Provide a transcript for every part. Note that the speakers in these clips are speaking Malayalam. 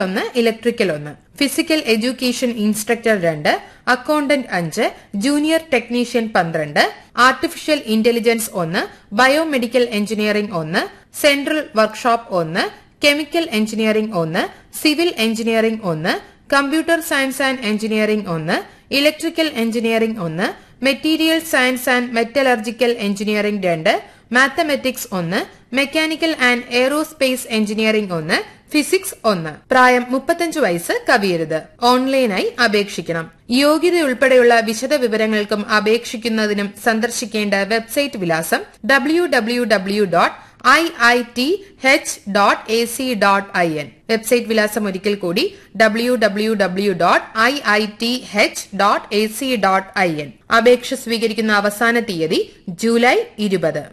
ഒന്ന് ഇലക്ട്രിക്കൽ ഒന്ന് ഫിസിക്കൽ എഡ്യൂക്കേഷൻ ഇൻസ്ട്രക്ടർ രണ്ട് അക്കൌണ്ടന്റ് അഞ്ച് ജൂനിയർ ടെക്നീഷ്യൻ പന്ത്രണ്ട് ആർട്ടിഫിഷ്യൽ ഇന്റലിജൻസ് ഒന്ന് ബയോമെഡിക്കൽ എഞ്ചിനീയറിംഗ് ഒന്ന് സെൻട്രൽ വർക്ക്ഷോപ്പ് ഒന്ന് കെമിക്കൽ എഞ്ചിനീയറിംഗ് ഒന്ന് സിവിൽ എഞ്ചിനീയറിംഗ് ഒന്ന് കമ്പ്യൂട്ടർ സയൻസ് ആൻഡ് എഞ്ചിനീയറിംഗ് ഒന്ന് ഇലക്ട്രിക്കൽ എഞ്ചിനീയറിംഗ് ഒന്ന് material science and metallurgical engineering രണ്ട് മാത്തമെറ്റിക്സ് ഒന്ന് മെക്കാനിക്കൽ ആൻഡ് എയറോസ്പേസ് എഞ്ചിനീയറിംഗ് ഒന്ന് ഫിസിക്സ് ഒന്ന് പ്രായം മുപ്പത്തഞ്ച് വയസ്സ് കവിയരുത് ഓൺലൈനായി അപേക്ഷിക്കണം യോഗ്യത ഉൾപ്പെടെയുള്ള വിശദ വിവരങ്ങൾക്കും അപേക്ഷിക്കുന്നതിനും സന്ദർശിക്കേണ്ട വെബ്സൈറ്റ് വിലാസം W W W dot I I T H dot A C dot I N website വിലാസം ഒരിക്കൽ കൂടി W W W dot I I T H dot A C dot I N അപേക്ഷ സ്വീകരിക്കുന്ന അവസാന തീയതി ജൂലൈ ഇരുപത്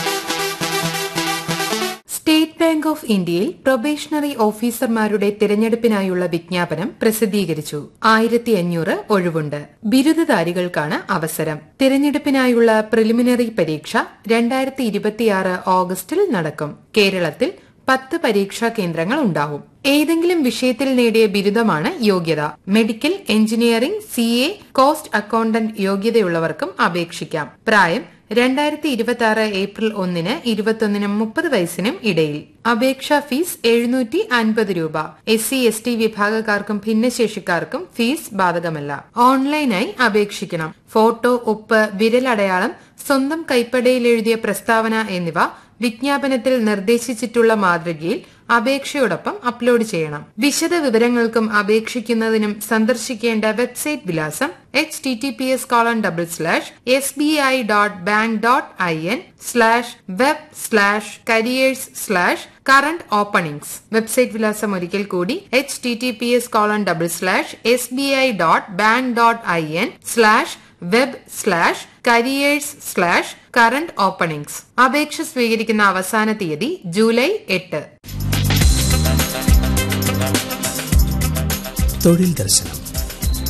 സ്റ്റേറ്റ് ബാങ്ക് ഓഫ് ഇന്ത്യയിൽ പ്രൊബേഷണറി ഓഫീസർമാരുടെ തിരഞ്ഞെടുപ്പിനായുള്ള വിജ്ഞാപനം പ്രസിദ്ധീകരിച്ചു ആയിരത്തി അഞ്ഞൂറ് ഒഴിവുണ്ട് ബിരുദധാരികൾക്കാണ് അവസരം തിരഞ്ഞെടുപ്പിനായുള്ള പ്രിലിമിനറി പരീക്ഷ രണ്ടായിരത്തി ഇരുപത്തിയാറ് ഓഗസ്റ്റിൽ നടക്കും കേരളത്തിൽ പത്ത് പരീക്ഷാ കേന്ദ്രങ്ങൾ ഉണ്ടാവും ഏതെങ്കിലും വിഷയത്തിൽ നേടിയ ബിരുദമാണ് യോഗ്യത medical engineering C A cost accountant യോഗ്യതയുള്ളവർക്കും അപേക്ഷിക്കാം പ്രായം രണ്ടായിരത്തി ഇരുപത്തി ആറ് ഏപ്രിൽ ഒന്നിന് ഇരുപത്തൊന്നിനും മുപ്പത് വയസ്സിനും ഇടയിൽ അപേക്ഷാ ഫീസ് എഴുന്നൂറ്റി അൻപത് രൂപ എസ് സി എസ് ടി വിഭാഗക്കാർക്കും ഭിന്നശേഷിക്കാർക്കും ഫീസ് ബാധകമല്ല ഓൺലൈനായി അപേക്ഷിക്കണം ഫോട്ടോ ഒപ്പ് വിരലടയാളം സ്വന്തം കൈപ്പടയിൽ എഴുതിയ പ്രസ്താവന എന്നിവ വിജ്ഞാപനത്തിൽ നിർദ്ദേശിച്ചിട്ടുള്ള മാതൃകയിൽ അപേക്ഷയോടൊപ്പം അപ്ലോഡ് ചെയ്യണം വിശദ വിവരങ്ങൾക്കും അപേക്ഷിക്കുന്നതിനും സന്ദർശിക്കേണ്ട വെബ്സൈറ്റ് വിലാസം H T T P S colon double slash S B I dot bank dot I N slash web slash careers slash current openings website വിലാസം ഒരിക്കൽ കൂടി H T T P S colon double slash S B I dot bank dot I N slash web slash careers slash current openings അപേക്ഷ സ്വീകരിക്കുന്ന അവസാന തീയതി ജൂലൈ എട്ട് തൊഴിൽ ദർശനം